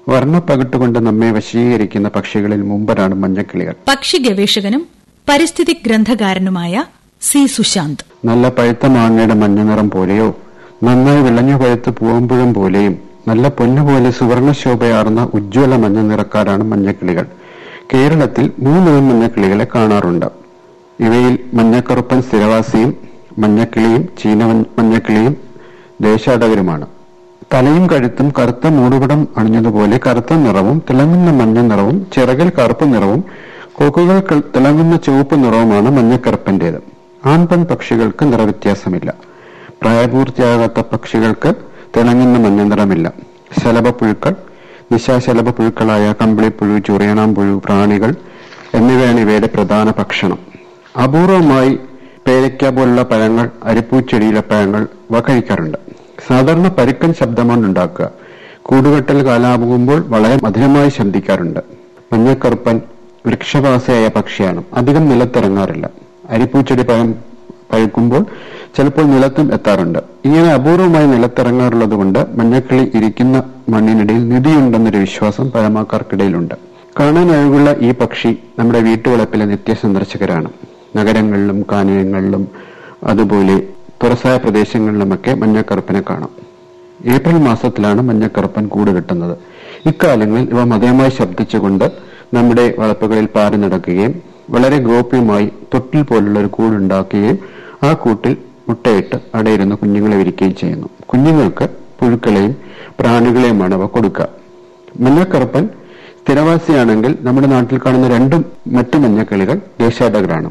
വർണ്ണപ്പകിട്ടുകൊണ്ട് നമ്മെ വശീകരിക്കുന്ന പക്ഷികളിൽ മുമ്പരാണ് മഞ്ഞക്കിളികൾ പക്ഷി ഗവേഷകനും പരിസ്ഥിതി ഗ്രന്ഥകാരനുമായ സി സുശാന്ത് നല്ല പഴുത്ത മാങ്ങയുടെ മഞ്ഞ നിറം പോലെയോ നന്നായി വിളഞ്ഞു പഴുത്ത് പൂവമ്പുഴം പോലെയും നല്ല പൊന്നുപോലെ സുവർണ ശോഭയാർന്ന ഉജ്ജ്വല മഞ്ഞ നിറക്കാരാണ് മഞ്ഞക്കിളികൾ കേരളത്തിൽ മൂന്നിനം മഞ്ഞക്കിളികളെ കാണാറുണ്ട് ഇവയിൽ മഞ്ഞക്കറുപ്പൻ സ്ഥിരവാസിയും മഞ്ഞക്കിളിയും ചീന മഞ്ഞക്കിളിയും ദേശാടകരുമാണ് തലയും കഴുത്തും കറുത്ത മൂടുപടം അണിഞ്ഞതുപോലെ കറുത്ത നിറവും തിളങ്ങുന്ന മഞ്ഞ നിറവും ചിറകിൽ കറുപ്പ് നിറവും കൊക്കുകൾ ക- തിളങ്ങുന്ന ചുവപ്പ് നിറവുമാണ് മഞ്ഞക്കറുപ്പന്റേത് ആൺപെൺ പക്ഷികൾക്ക് നിറവ്യത്യാസമില്ല പ്രായപൂർത്തിയാകാത്ത പക്ഷികൾക്ക് തിളങ്ങുന്ന മഞ്ഞ നിറമില്ല ശലഭപ്പുഴുക്കൾ നിശാശലഭ പുഴുക്കളായ കമ്പിളിപ്പുഴു ചുറിയണാമ്പുഴു പ്രാണികൾ എന്നിവയാണ് ഇവയുടെ പ്രധാന ഭക്ഷണം അപൂർവമായി പേരയ്ക്ക പോലുള്ള പഴങ്ങൾ അരിപ്പൂച്ചെടിയിലെ പഴങ്ങൾ ഇവ കഴിക്കാറുണ്ട് സാധാരണ പരുക്കൻ ശബ്ദമാണ് ഉണ്ടാക്കുക കൂടുകെട്ടൽ കാലാകുമ്പോൾ വളരെ മധുരമായി ശബ്ദിക്കാറുണ്ട് മഞ്ഞക്കറുപ്പൻ വൃക്ഷവാസിയായ പക്ഷിയാണ് അധികം നിലത്തിറങ്ങാറില്ല അരിപ്പൂച്ചെടി പഴം പഴുക്കുമ്പോൾ ചിലപ്പോൾ നിലത്തും എത്താറുണ്ട് ഇങ്ങനെ അപൂർവമായി നിലത്തിറങ്ങാറുള്ളത് കൊണ്ട് മഞ്ഞക്കിളി ഇരിക്കുന്ന മണ്ണിനിടയിൽ നിധിയുണ്ടെന്നൊരു വിശ്വാസം പഴമക്കാർക്കിടയിലുണ്ട് കാണാൻ അഴകുള്ള ഈ പക്ഷി നമ്മുടെ വീട്ടുവളപ്പിലെ നിത്യ സന്ദർശകരാണ് നഗരങ്ങളിലും കാനനങ്ങളിലും അതുപോലെ തുറസായ പ്രദേശങ്ങളിലുമൊക്കെ മഞ്ഞക്കറുപ്പിനെ കാണാം ഏപ്രിൽ മാസത്തിലാണ് മഞ്ഞക്കറുപ്പൻ കൂട് കെട്ടുന്നത് ഇക്കാലങ്ങളിൽ ഇവ മധുരമായി ശബ്ദിച്ചുകൊണ്ട് നമ്മുടെ വളപ്പുകളിൽ പാറി നടക്കുകയും വളരെ ഗോപ്യമായി തൊട്ടിൽ പോലുള്ള ഒരു കൂടുണ്ടാക്കുകയും ആ കൂട്ടിൽ മുട്ടയിട്ട് അടയിരുന്ന് കുഞ്ഞുങ്ങളെ വിരിക്കുകയും ചെയ്യുന്നു കുഞ്ഞുങ്ങൾക്ക് പുഴുക്കളെയും പ്രാണികളെയുമാണ് അവ കൊടുക്കുക മഞ്ഞക്കറുപ്പൻ സ്ഥിരവാസിയാണെങ്കിൽ നമ്മുടെ നാട്ടിൽ കാണുന്ന രണ്ടും മറ്റു മഞ്ഞക്കിളികൾ ദേശാടകരാണ്